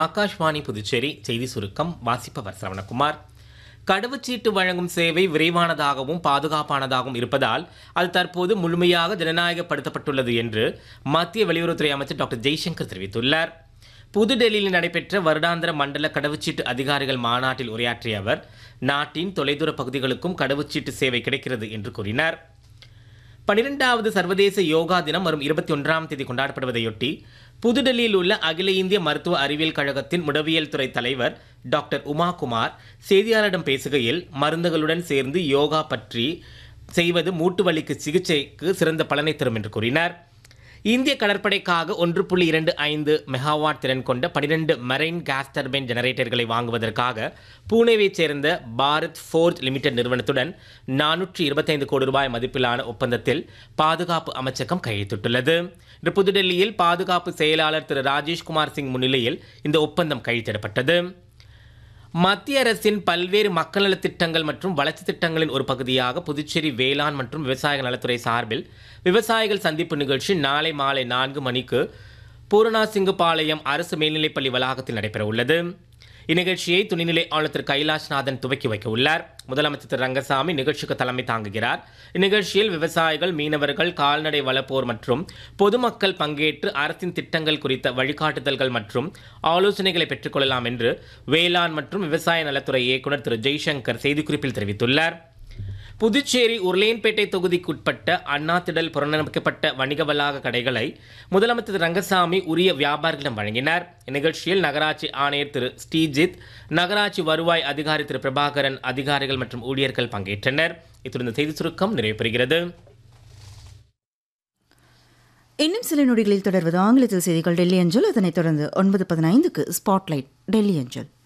ஆகாஷ்வாணி புதுச்சேரி செய்தி சுருக்கம் வாசிப்பவர் சரவணகுமார் கடவுச்சீட்டு வழங்கும் சேவை விரைவானதாகவும் பாதுகாப்பானதாகவும் இருப்பதால் அது தற்போது முழுமையாக ஜனநாயகப்படுத்தப்பட்டுள்ளது என்று மத்திய வெளியுறவுத்துறை அமைச்சர் டாக்டர் ஜெய்சங்கர் தெரிவித்துள்ளார் புதுடெல்லியில் நடைபெற்ற வருடாந்திர மண்டல கடவுச்சீட்டு அதிகாரிகள் மாநாட்டில் உரையாற்றிய அவர் நாட்டின் தொலைதூர பகுதிகளுக்கும் கடவுச்சீட்டு சேவை கிடைக்கிறது என்று கூறினார் பனிரெண்டாவது சர்வதேச யோகா தினம் வரும் இருபத்தி ஒன்றாம் தேதி கொண்டாடப்படுவதையொட்டி புதுடெல்லியில் உள்ள அகில இந்திய மருத்துவ அறிவியல் கழகத்தின் முடவியல் துறை தலைவர் டாக்டர் உமாகுமார் செய்தியாளரிடம் பேசுகையில் மருந்துகளுடன் சேர்ந்து யோகா பற்றி செய்வது மூட்டு வலிக்கு சிகிச்சைக்கு சிறந்த பலனை தரும் என்று கூறினார் இந்திய கடற்படைக்காக ஒன்று புள்ளி இரண்டு ஐந்து மெகாவாட் திறன் கொண்ட பனிரெண்டு மெரைன் கேஸ் டர்பைன் ஜெனரேட்டர்களை வாங்குவதற்காக பூனேவைச் சேர்ந்த பாரத் ஃபோர்ஜ் லிமிடெட் நிறுவனத்துடன் நானூற்றி இருபத்தைந்து கோடி ரூபாய் மதிப்பிலான ஒப்பந்தத்தில் பாதுகாப்பு அமைச்சகம் கையெழுத்திட்டுள்ளது இன்று புதுடெல்லியில் பாதுகாப்பு செயலாளர் திரு ராஜேஷ்குமார் சிங் முன்னிலையில் இந்த ஒப்பந்தம் கையெழுத்திடப்பட்டது மத்திய அரசின் பல்வேறு மக்கள் நலத் திட்டங்கள் மற்றும் வளர்ச்சி திட்டங்களின் ஒரு பகுதியாக புதுச்சேரி வேளாண் மற்றும் விவசாய நலத்துறை சார்பில் விவசாயிகள் சந்திப்பு நிகழ்ச்சி நாளை மாலை நான்கு மணிக்கு பூரணாசிங்குபாளையம் அரசு மேல்நிலைப்பள்ளி வளாகத்தில் நடைபெற உள்ளது இந்நிகழ்ச்சியை துணைநிலை ஆளுநர் திரு கைலாஷ்நாதன் துவக்கி வைக்க உள்ளார் முதலமைச்சர் திரு ரங்கசாமி நிகழ்ச்சிக்கு தலைமை தாங்குகிறார் இந்நிகழ்ச்சியில் விவசாயிகள் மீனவர்கள் கால்நடை வளப்போர் மற்றும் பொதுமக்கள் பங்கேற்று அரசின் திட்டங்கள் குறித்த வழிகாட்டுதல்கள் மற்றும் ஆலோசனைகளை பெற்றுக்கொள்ளலாம் என்று வேளாண் மற்றும் விவசாய நலத்துறை இயக்குநர் திரு ஜெய்சங்கர் செய்திக்குறிப்பில் தெரிவித்துள்ளார் புதுச்சேரி உருளையன்பேட்டை தொகுதிக்குட்பட்ட அண்ணா திடல் புறநமைக்கப்பட்ட வணிக வளாக கடைகளை முதலமைச்சர் திரு ரங்கசாமி உரிய வியாபாரிகளிடம் வழங்கினார் இந்நிகழ்ச்சியில் நகராட்சி ஆணையர் திரு ஸ்ரீஜித் நகராட்சி வருவாய் அதிகாரி திரு பிரபாகரன் அதிகாரிகள் மற்றும் ஊழியர்கள் பங்கேற்றனர் இத்துடன் இந்த செய்தி சுருக்கம் நிறைவு பெறுகிறது இன்னும் சில நொடிகளில் தொடர்வது ஆங்கிலத்தில் செய்திகள் டெல்லி அஞ்சல் அதனைத் தொடர்ந்து ஒன்பது பதினைந்துக்கு ஸ்பாட்லைட் டெல்லி அஞ்சல்